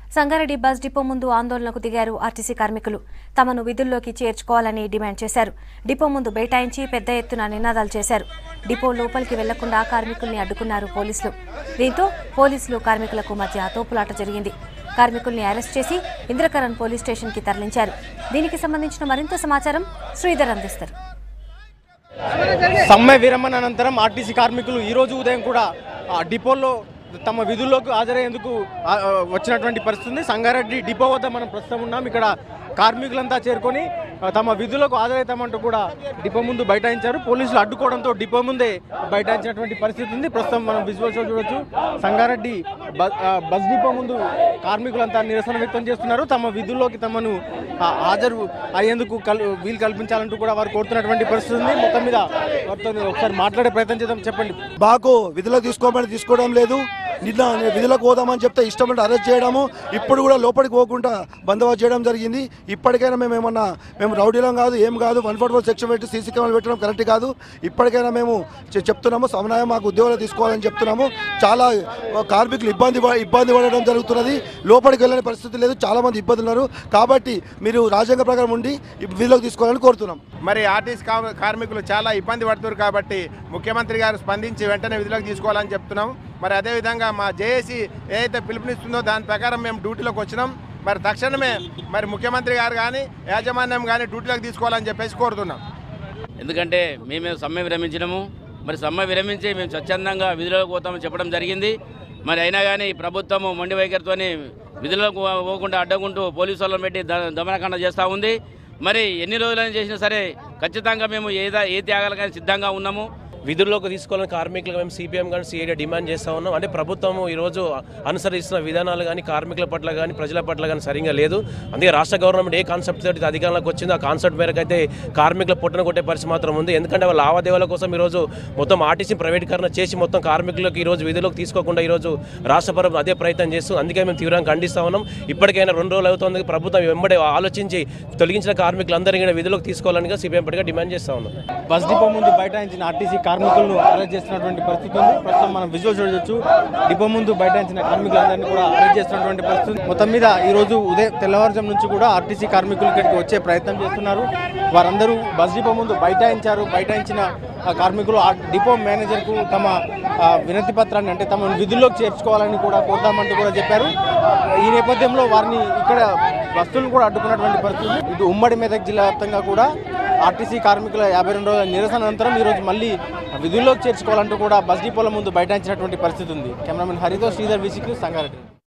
Sangareddy bus depot ముందు ఆందోళనకు దిగారు ఆర్టీసీ కార్మికులు తమను విధుల్లోకి చేర్చుకోవాలని డిమాండ్ చేశారు డిపో ముందు బైఠాయించి పెద్ద ఎత్తున నినాదాలు చేశారు డిపో లోపలికి వెళ్లకుండా కార్మికుల్ని అడ్డుకున్నారు పోలీసులు దీంతో పోలీసులు కార్మికులకు మధ్య తోపులాట జరిగింది కార్మికుల్ని అరెస్ట్ చేసి ఇంద్రకరణ్ పోలీస్ స్టేషన్కి తరలించారు దీనికి సంబంధించిన మరింత సమాచారం శ్రీధర్ అందిస్తారు సమ్మె విరమణ అనంతరం ఆర్టీసీ కార్మికులు ఈ రోజు ఉదయం కూడా ఆ, డిపోలో తమ విధుల్లోకి హాజరయ్యేందుకు ఆ, ఆ, వచ్చినటువంటి పరిస్థితి ఉంది సంగారెడ్డి డిపో వద్ద మనం ప్రస్తుతం ఉన్నాం ఇక్కడ కార్మికులంతా చేరుకొని ఆ, తమ విధులకు హాజరవుతామంటూ కూడా డిపో ముందు బైఠాయించారు పోలీసులు అడ్డుకోవడంతో డిపో ముందే బైఠాయించినటువంటి పరిస్థితి ఉంది ప్రస్తుతం మనం విజువల్స్ చూడొచ్చు సంగారెడ్డి బ- ఆ, బస్ డిపో ముందు కార్మికులంతా నిరసన వ్యక్తం చేస్తున్నారు తమ విధుల్లోకి తమను ఆ, హాజరు అయ్యేందుకు కల్ వీలు కల్పించాలంటూ కూడా వారు కోరుతున్నటువంటి పరిస్థితి ఉంది మొత్తం మీద వారితో ఒకసారి మాట్లాడే ప్రయత్నం చేద్దాం చెప్పండి మాకు విధులకు తీసుకోమని తీసుకోవడం లేదు నిన్న నేను విధులకు పోదామని చెప్తే ఇష్టం అరెస్ట్ చేయడము ఇప్పుడు కూడా లోపలికి పోకుండా బందోబస్తు చేయడం జరిగింది ఇప్పటికైనా మేము ఏమన్నా మేము రౌడీలం కాదు ఏం కాదు వన్ ఫోర్ ఫోర్ సెక్షన్ పెట్టి సీసీ కెమెరాలు పెట్టడం కరెక్ట్ కాదు ఇప్పటికైనా మేము చె- చెప్తున్నాము సమన్వయం మాకు ఉద్యోగాలు తీసుకోవాలని చెప్తున్నాము చాలా కార్మికులు ఇబ్బంది ప- ఇబ్బంది పడడం జరుగుతున్నది లోపలికి వెళ్ళని పరిస్థితి లేదు చాలా మంది ఇబ్బందులు ఉన్నారు కాబట్టి మీరు రాజ్యాంగ ప్రకారం ఉండి ఈ విధులకు తీసుకోవాలని కోరుతున్నాం మరి ఆర్టీసీ కా- కార్మికులు చాలా ఇబ్బంది పడుతున్నారు కాబట్టి ముఖ్యమంత్రి గారు స్పందించి వెంటనే విధులకు తీసుకోవాలని చెప్తున్నాం మరి అదేవిధంగా మా జేఏసీ ఏదైతే పిలుపునిస్తుందో దాని ప్రకారం మేము డ్యూటీలోకి వచ్చినాం మరి తక్షణమే మరి ముఖ్యమంత్రి గారు కానీ యాజమాన్యం కానీ డ్యూటీలోకి తీసుకోవాలని చెప్పేసి కోరుతున్నాం ఎందుకంటే మేమే సమ్మె విరమించినాము మరి సమ్మె విరమించి మేము స్వచ్ఛందంగా విధులకు పోతామని చెప్పడం జరిగింది మరి అయినా కానీ ప్రభుత్వము మొండి వైఖరితోని విధులకు పోకుండా అడ్డకుంటూ పోలీసు వాళ్ళని పెట్టి ద- దమనకాండ చేస్తూ ఉంది మరి ఎన్ని రోజులైనా చేసినా సరే ఖచ్చితంగా మేము ఏదా ఏ త్యాగాలకైనా సిద్ధంగా ఉన్నాము విధుల్లోకి తీసుకోవాలని కార్మికులకు మేము సిపిఎం కానీ సిఐడి డిమాండ్ చేస్తూ ఉన్నాం అంటే ప్రభుత్వం ఈరోజు అనుసరిస్తున్న విధానాలు కానీ కార్మికుల పట్ల కానీ ప్రజల పట్ల కానీ సరిగా లేదు అందుకే రాష్ట్ర గవర్నమెంట్ ఏ కాన్సెప్ట్ తోటి అధికారంలోకి వచ్చిందో ఆ కాన్సెప్ట్ మేరకు అయితే కార్మికుల పొట్టన కొట్టే పరిస్థితి మాత్రం ఉంది ఎందుకంటే వాళ్ళ లావాదేవీల కోసం ఈరోజు మొత్తం ఆర్టీసీ ప్రైవేటీకరణ చేసి మొత్తం కార్మికులకు ఈరోజు విధులకు తీసుకోకుండా ఈరోజు రాష్ట్ర ప్రభుత్వం అదే ప్రయత్నం చేస్తూ అందుకే మేము తీవ్రంగా ఖండిస్తా ఉన్నాం ఇప్పటికైనా రెండు రోజులు అవుతుంది ప్రభుత్వం వెంబడే ఆలోచించి తొలగించిన కార్మికులందరినీ కూడా విధులకు తీసుకోవాలని సిపిఎం పట్టిగా డిమాండ్ చేస్తా ఉన్నాం బస్ డిపో ముందు బైఠాయించిన ఆర్టీసీ కార్మికులను అరెస్ట్ చేస్తున్నటువంటి పరిస్థితి ఉంది ప్రస్తుతం మనం విజువల్ చూడొచ్చు డిపో ముందు బైఠాయించిన కార్మికులందరినీ కూడా అరెస్ట్ చేస్తున్నటువంటి పరిస్థితి మొత్తం మీద ఈ రోజు ఉదయం తెల్లవారుజాము నుంచి కూడా ఆర్టీసీ కార్మికులు ఇక్కడికి వచ్చే ప్రయత్నం చేస్తున్నారు వారందరూ బస్ డిపో ముందు బైఠాయించారు బైఠాయించిన ఆ కార్మికులు ఆ డిపో మేనేజర్కు తమ ఆ, వినతి పత్రాన్ని అంటే తమ విధుల్లోకి చేర్చుకోవాలని కూడా కోరుతామంటూ కూడా చెప్పారు ఈ నేపథ్యంలో వారిని ఇక్కడ బస్సులను కూడా అడ్డుకున్నటువంటి పరిస్థితి ఉంది. ఇటు ఉమ్మడి మెదక్ జిల్లా వ్యాప్తంగా కూడా ఆర్టీసీ కార్మికుల యాభై రెండు రోజుల నిరసన అనంతరం ఈరోజు మళ్ళీ విధుల్లోకి చేర్చుకోవాలంటూ కూడా బస్ డిపోల ముందు బైఠాయించినటువంటి పరిస్థితి ఉంది కెమెరామెన్ హరితో శ్రీధర్ విసికి సంగారెడ్డి